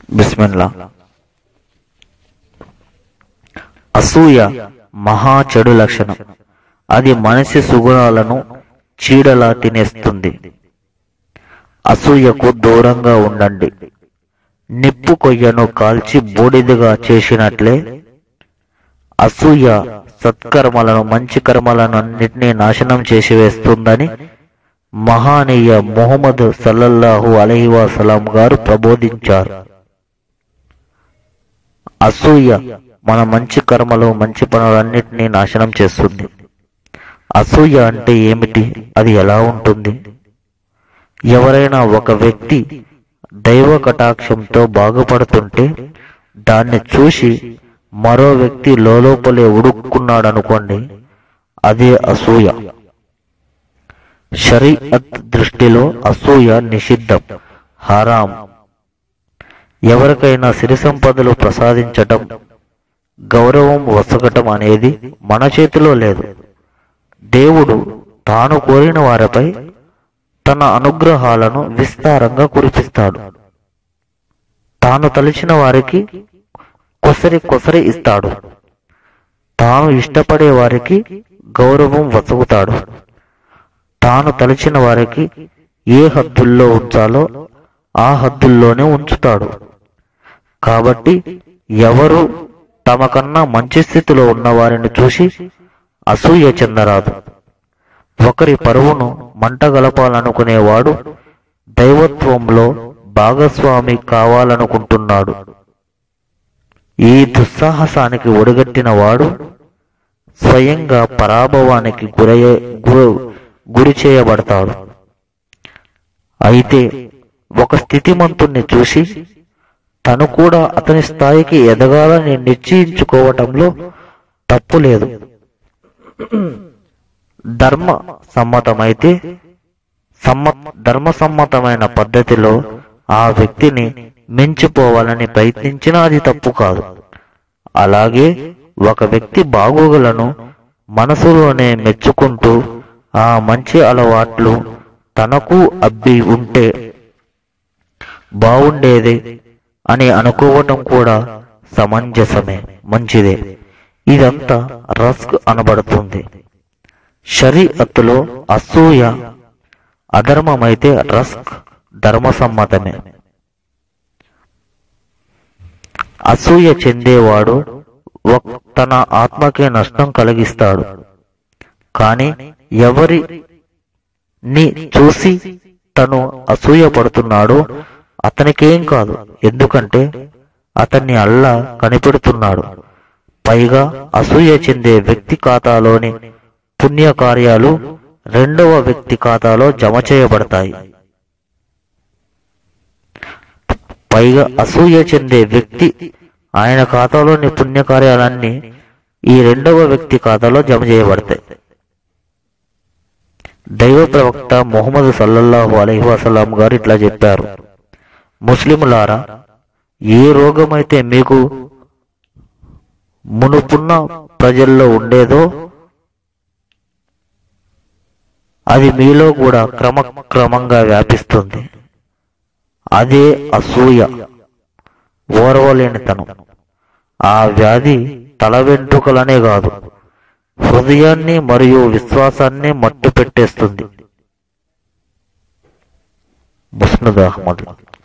బిస్మిల్లా అసూయ మహా చెడు లక్షణం అది మనిషి సుగుణాలను చీడలా తినేస్తుంది అసూయకు దూరంగా ఉండండి నిప్పు కొయ్యను కాల్చి బూడిదగా చేసినట్లే అసూయ సత్కర్మలను మంచి కర్మలను అన్నిటినీ నాశనం చేసి వేస్తుందని మహానీయ ముహమ్మద్ సల్లల్లాహు అలహి వసలాం గారు ప్రబోధించారు అసూయ మన మంచి కర్మలు మంచి పనులన్నిటినీ నాశనం చేస్తుంది అసూయ అంటే ఏమిటి అది ఎలా ఉంటుంది ఎవరైనా ఒక వ్యక్తి దైవ కటాక్షంతో బాగుపడుతుంటే దాన్ని చూసి మరో వ్యక్తి లోపలే ఉడుక్కున్నాడనుకోండి అదే అసూయ షరీఅత్ దృష్టిలో అసూయ నిషిద్ధం హరాం ఎవరికైనా సిరి సంపదలు ప్రసాదించటం గౌరవం వసగటం అనేది మన చేతిలో లేదు దేవుడు తాను కోరిన వారిపై తన అనుగ్రహాలను విస్తారంగా కురిపిస్తాడు తాను తలిచిన వారికి కొసరి కొసరి ఇస్తాడు తాను ఇష్టపడే వారికి గౌరవం వసగుతాడు తాను తలిచిన వారికి ఏ హద్దుల్లో ఉంచాలో ఆ హద్దుల్లోనే ఉంచుతాడు కాబట్టి ఎవరు తమకన్నా మంచి స్థితిలో ఉన్న వారిని చూసి అసూయ చెందరాదు ఒకరి పరువును మంటగలపాలనుకునేవాడు దైవత్వంలో భాగస్వామి కావాలనుకుంటున్నాడు ఈ దుస్సాహసానికి ఒడిగట్టిన వాడు స్వయంగా పరాభవానికి గురయ్యే గు- గురి చేయబడతాడు అయితే ఒక స్థితిమంతుణ్ణి చూసి తను కూడా అతని స్థాయికి ఎదగాలని నిశ్చయించుకోవటంలో తప్పు లేదు ధర్మ సమ్మతమైతే సమ్మ ధర్మ సమ్మతమైన పద్ధతిలో ఆ వ్యక్తిని మించిపోవాలని ప్రయత్నించినా అది తప్పు కాదు అలాగే ఒక వ్యక్తి బాగోగులను మనసులోనే మెచ్చుకుంటూ ఆ మంచి అలవాట్లు తనకు అబ్బి ఉంటే బాగుండేదే అని అనుకోవటం కూడా సమంజసమే మంచిదే ఇదంతా రస్క్ అనబడుతుంది షరీఅత్తులో అసూయ అధర్మమైతే రస్క్ ధర్మసమ్మతమే అసూయ చెందేవాడు ఒక్- తన ఆత్మకే నష్టం కలిగిస్తాడు కానీ ఎవరి ని చూసి తను అసూయ పడుతున్నాడో అతనికేం కాదు ఎందుకంటే అతన్ని అల్లా కనిపెడుతున్నాడు పైగా అసూయ చెందే వ్యక్తి ఖాతాలోని పుణ్య కార్యాలు రెండవ వ్యక్తి ఖాతాలో జమ చేయబడతాయి పైగా అసూయ చెందే వ్యక్తి ఆయన ఖాతాలోని పుణ్య కార్యాలన్నీ ఈ రెండవ వ్యక్తి ఖాతాలో జమ చేయబడతాయి దైవ ప్రవక్త ముహమ్మద్ సల్లల్లాహు అలైహి వసల్లం గారు ఇట్లా చెప్పారు ముస్లిములారా ఏ రోగమైతే మీకు మునుపున్న ప్రజల్లో ఉండేదో అది మీలో కూడా క్రమక్రమంగా వ్యాపిస్తుంది అదే అసూయ ఓర్వలేనితనం ఆ వ్యాధి తల వెంట్రుకలనే కాదు హృదయాన్ని మరియు విశ్వాసాన్ని మట్టు పెట్టేస్తుంది ముస్నద్ అహ్మద్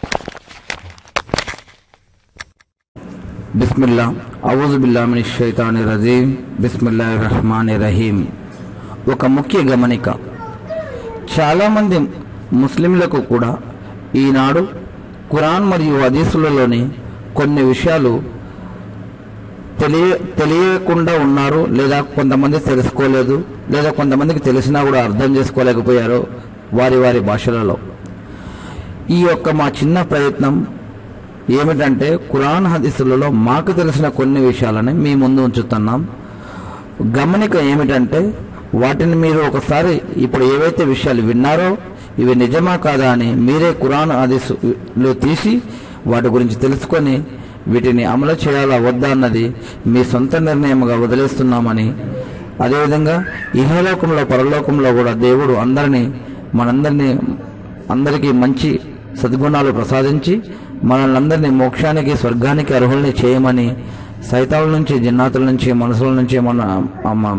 బిస్మిల్లా అవుజుబిల్లా మిని షైతాని రజీం బిస్మిల్లా రహమాన్ రహీం ఒక ముఖ్య గమనిక చాలామంది ముస్లింలకు కూడా ఈనాడు ఖురాన్ మరియు హదీసులలోని కొన్ని విషయాలు తెలియ తెలియకుండా ఉన్నారు లేదా కొంతమంది తెలుసుకోలేదు లేదా కొంతమందికి తెలిసినా కూడా అర్థం చేసుకోలేకపోయారు వారి వారి భాషలలో ఈ యొక్క మా చిన్న ప్రయత్నం ఏమిటంటే ఖురాన్ హదీసులలో మాకు తెలిసిన కొన్ని విషయాలని మీ ముందు ఉంచుతున్నాం గమనిక ఏమిటంటే వాటిని మీరు ఒకసారి ఇప్పుడు ఏవైతే విషయాలు విన్నారో ఇవి నిజమా కాదా అని మీరే ఖురాన్ హదీసులో తీసి వాటి గురించి తెలుసుకొని వీటిని అమలు చేయాలా వద్దా అన్నది మీ సొంత నిర్ణయంగా వదిలేస్తున్నామని అదేవిధంగా ఇహలోకంలో పరలోకంలో కూడా దేవుడు అందరినీ మనందరినీ అందరికీ మంచి సద్గుణాలు ప్రసాదించి మనల్ని అందరినీ మోక్షానికి స్వర్గానికి అర్హుల్ని చేయమని సైతాల నుంచి జిన్నాతుల నుంచి మనసుల నుంచి మన అమ్మ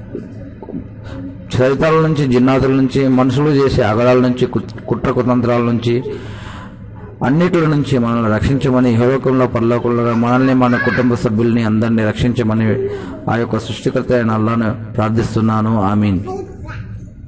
సైతాల నుంచి జిన్నాతుల నుంచి మనుషులు చేసే అగడాల నుంచి కుట్- కుట్ర కుతంత్రాల నుంచి అన్నిటి నుంచి మనల్ని రక్షించమని హేవకంలో పరలోకంలో మనల్ని మన కుటుంబ సభ్యుల్ని అందరినీ రక్షించమని ఆ యొక్క సృష్టికర్త అయిన అల్లాను ప్రార్థిస్తున్నాను ఆమీన్